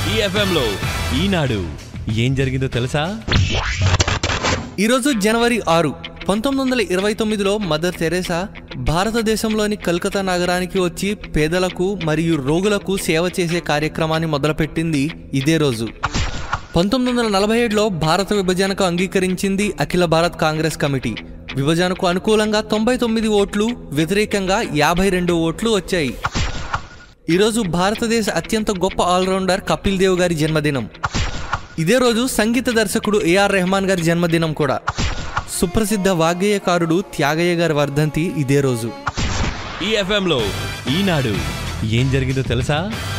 ఈ ఎఫ్ఎంలో ఈనాడు ఏం జరిగిందో తెలుసా ఈరోజు జనవరి ఆరు పంతొమ్మిది వందల ఇరవై తొమ్మిదిలో మదర్ తెరేసా భారతదేశంలోని కల్కతా నగరానికి వచ్చి పేదలకు మరియు రోగులకు సేవ చేసే కార్యక్రమాన్ని మొదలుపెట్టింది ఇదే రోజు పంతొమ్మిది వందల నలభై ఏడులో భారత విభజనకు అంగీకరించింది అఖిల భారత్ కాంగ్రెస్ కమిటీ విభజనకు అనుకూలంగా తొంభై తొమ్మిది ఓట్లు వ్యతిరేకంగా యాభై రెండు ఓట్లు వచ్చాయి ఈరోజు భారతదేశ అత్యంత గొప్ప ఆల్రౌండర్ కపిల్ దేవ్ గారి జన్మదినం ఇదే రోజు సంగీత దర్శకుడు ఏఆర్ రెహమాన్ గారి జన్మదినం కూడా సుప్రసిద్ధ వాగ్గేయకారుడు త్యాగయ్య గారి వర్ధంతి ఇదే రోజు ఈ ఎఫ్ఎంలో ఈనాడు ఏం జరిగిందో తెలుసా